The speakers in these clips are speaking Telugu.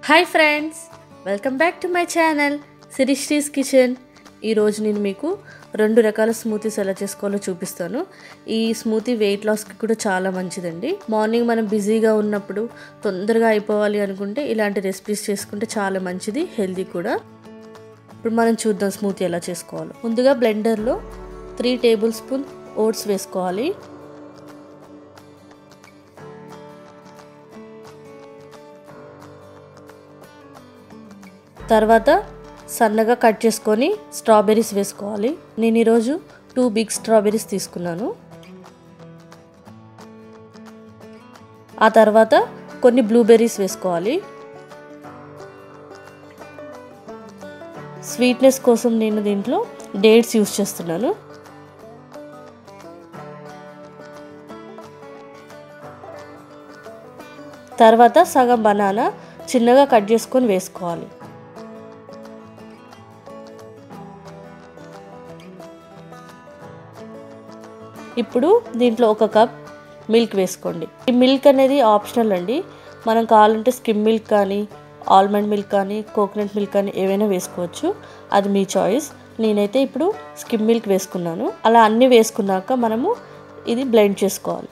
hi friends welcome back to my channel Sirisri's kitchen ఈరోజు నేను మీకు రెండు రకాల స్మూతీస్ ఎలా చేసుకోవాలో చూపిస్తాను ఈ స్మూతీ వెయిట్ లాస్కి కూడా చాలా మంచిదండి మార్నింగ్ మనం బిజీగా ఉన్నప్పుడు తొందరగా అయిపోవాలి అనుకుంటే ఇలాంటి రెసిపీస్ చేసుకుంటే చాలా మంచిది హెల్తీ కూడా ఇప్పుడు మనం చూద్దాం స్మూతీ ఎలా చేసుకోవాలో ముందుగా బ్లెండర్లో త్రీ టేబుల్ స్పూన్ ఓట్స్ వేసుకోవాలి తర్వాత సన్నగా కట్ చేసుకొని స్ట్రాబెర్రీస్ వేసుకోవాలి నేను ఈరోజు టూ బిగ్ స్ట్రాబెర్రీస్ తీసుకున్నాను ఆ తర్వాత కొన్ని బ్లూబెర్రీస్ వేసుకోవాలి స్వీట్నెస్ కోసం నేను దీంట్లో డేట్స్ యూస్ చేస్తున్నాను తర్వాత సగం బనానా చిన్నగా కట్ చేసుకొని వేసుకోవాలి ఇప్పుడు దీంట్లో ఒక కప్ మిల్క్ వేసుకోండి ఈ మిల్క్ అనేది ఆప్షనల్ అండి మనం కావాలంటే స్కిమ్ మిల్క్ కానీ ఆల్మండ్ మిల్క్ కానీ కోకోనట్ మిల్క్ కానీ ఏవైనా వేసుకోవచ్చు అది మీ చాయిస్ నేనైతే ఇప్పుడు స్కిమ్ మిల్క్ వేసుకున్నాను అలా అన్నీ వేసుకున్నాక మనము ఇది బ్లెండ్ చేసుకోవాలి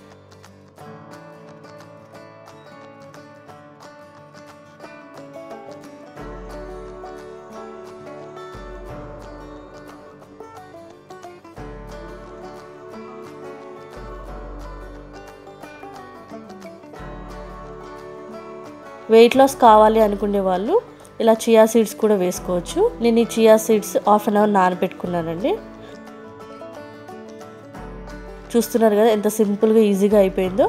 వెయిట్ లాస్ కావాలి అనుకునే వాళ్ళు ఇలా చియా సీడ్స్ కూడా వేసుకోవచ్చు నేను ఈ chia seeds half an hour నానబెట్టుకున్నానండి చూస్తున్నారు కదా ఎంత సింపుల్గా ఈజీగా అయిపోయిందో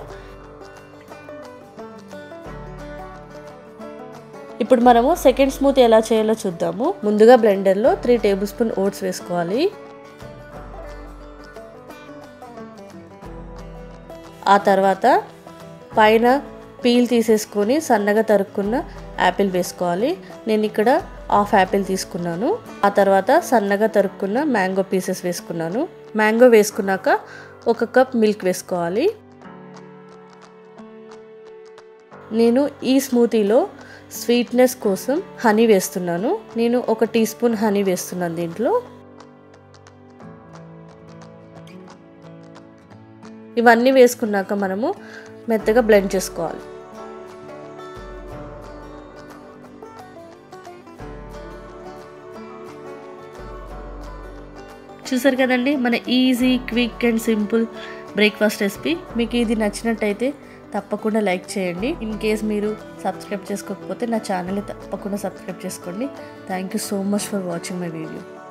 ఇప్పుడు మనము సెకండ్ స్మూత్ ఎలా చేయాలో చూద్దాము ముందుగా బ్లెండర్లో త్రీ టేబుల్ స్పూన్ ఓట్స్ వేసుకోవాలి ఆ తర్వాత పైన పీల్ తీసేసుకొని సన్నగా తరుక్కున్న యాపిల్ వేసుకోవాలి నేను ఇక్కడ హాఫ్ యాపిల్ తీసుకున్నాను ఆ తర్వాత సన్నగా తరుక్కున్న మ్యాంగో పీసెస్ వేసుకున్నాను మ్యాంగో వేసుకున్నాక ఒక కప్ మిల్క్ వేసుకోవాలి నేను ఈ స్మూతీలో స్వీట్నెస్ కోసం హనీ వేస్తున్నాను నేను ఒక టీ స్పూన్ హనీ వేస్తున్నాను దీంట్లో ఇవన్నీ వేసుకున్నాక మనము మెత్తగా బ్లెండ్ చేసుకోవాలి చూసారు కదండి మన easy quick and simple breakfast recipe మీకు ఇది నచ్చినట్టయితే తప్పకుండా లైక్ చేయండి ఇన్ కేస్ మీరు సబ్స్క్రైబ్ చేసుకోకపోతే నా ఛానల్ని తప్పకుండా సబ్స్క్రైబ్ చేసుకోండి thank you so much for watching my video